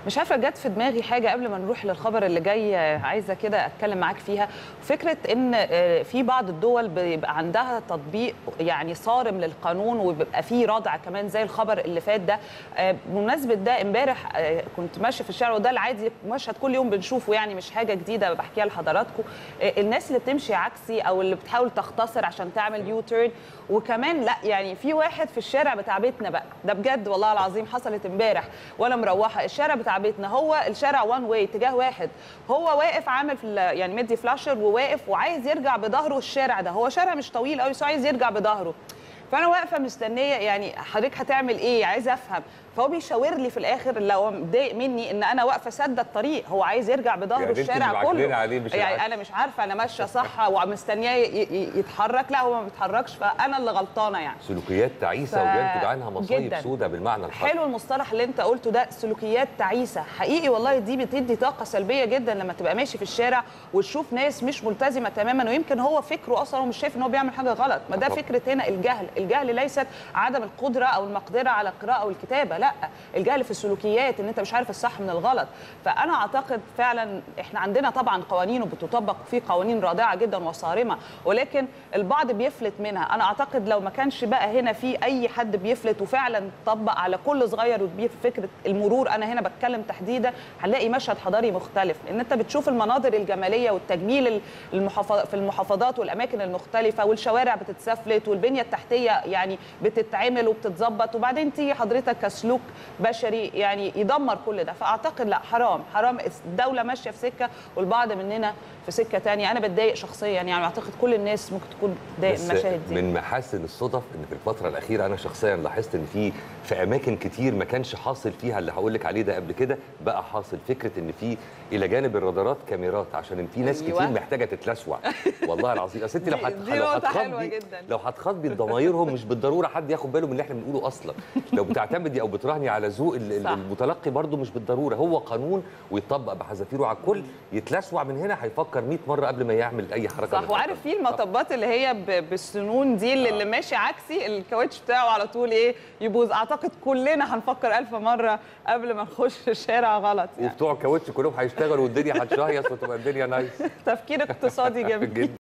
مش عارفه جت في دماغي حاجه قبل ما نروح للخبر اللي جاي آه، عايزه كده اتكلم معاك فيها فكره ان آه، في بعض الدول بيبقى عندها تطبيق يعني صارم للقانون وبيبقى فيه ردع كمان زي الخبر اللي فات ده آه، بمناسبه ده امبارح آه، كنت ماشيه في الشارع وده العادي مشهد كل يوم بنشوفه يعني مش حاجه جديده بحكيها لحضراتكم آه، الناس اللي بتمشي عكسي او اللي بتحاول تختصر عشان تعمل يو تيرن وكمان لا يعني في واحد في الشارع بتاع بيتنا بقى ده بجد والله العظيم حصلت امبارح وانا مروحه الشارع بتاع بيتنا هو الشارع وان واي اتجاه واحد هو واقف عامل في ال- يعني مدي فلاشر وواقف وعايز يرجع بضهره الشارع ده هو شارع مش طويل قوي بس هو عايز يرجع بضهره فانا واقفه مستنيه يعني حضرتك هتعمل ايه عايزه افهم فهو بيشاور لي في الاخر لو متضايق مني ان انا واقفه سد الطريق هو عايز يرجع بظهره يعني انت الشارع اللي معكنين كله عليه مش يعني العكس. انا مش عارفه انا ماشيه صح ومستنياه ي- ي- يتحرك لا هو ما بيتحركش فانا اللي غلطانه يعني سلوكيات تعيسه ف- وبينتج عنها مصايب جداً. سوداء بالمعنى الحرفي حلو المصطلح اللي انت قلته ده سلوكيات تعيسه حقيقي والله دي بتدي طاقه سلبيه جدا لما تبقى ماشي في الشارع وتشوف ناس مش ملتزمه تماما ويمكن هو فكره اصلا ومش شايف ان هو بيعمل حاجه غلط ما ده طبعا. فكره هنا الجهل الجهل ليست عدم القدره او المقدره على القراءه والكتابه لا الجهل في السلوكيات ان انت مش عارف الصح من الغلط فانا اعتقد فعلا احنا عندنا طبعا قوانين وبتطبق في قوانين رادعه جدا وصارمه ولكن البعض بيفلت منها انا اعتقد لو ما كانش بقى هنا في اي حد بيفلت وفعلا طبق على كل صغير وكبير في فكره المرور انا هنا بتكلم تحديدا هنلاقي مشهد حضاري مختلف لان انت بتشوف المناظر الجماليه والتجميل المحافظ في المحافظات والاماكن المختلفه والشوارع بتتسفلت والبنيه التحتيه يعني بتتعمل وبتتظبط وبعدين تيجي حضرتك كسلوك بشري يعني يدمر كل ده فاعتقد لا حرام حرام الدوله ماشيه في سكه والبعض مننا في سكه تانية انا بتضايق شخصيا يعني اعتقد كل الناس ممكن تكون بتضايق بس المشاهد دي من محاسن الصدف ان في الفتره الاخيره انا شخصيا لاحظت ان في في اماكن كتير ما كانش حاصل فيها اللي هقول لك عليه ده قبل كده بقى حاصل فكره ان في الى جانب الرادارات كاميرات عشان إن في ناس أيوة. كتير محتاجه تتلسوع والله العظيم اصل انت لو دي- هت- دي لو نقطة حلوة هتخاطبي جداً. لو هتخاطبي ضمايرهم مش بالضروره حد ياخد باله من اللي احنا بنقوله اصلا لو بتعتمدي او بتراهني على ذوق ال- ال- صح. المتلقي برضه مش بالضروره هو قانون ويطبق بحذافيره على الكل يتلسوع من هنا هيفكر 100 مره قبل ما يعمل اي حركه صح من وعارف الحركات. في المطبات اللي هي ب- بالسنون دي اللي, اللي ماشي عكسي الكاوتش بتاعه على طول ايه يبوظ اعتقد كلنا هنفكر ألف مره قبل ما نخش الشارع غلط يعني وبتوع الكاوتش كلهم هيشتغلوا والدنيا هتشهيص وتبقى الدنيا نايس تفكير اقتصادي جميل جدا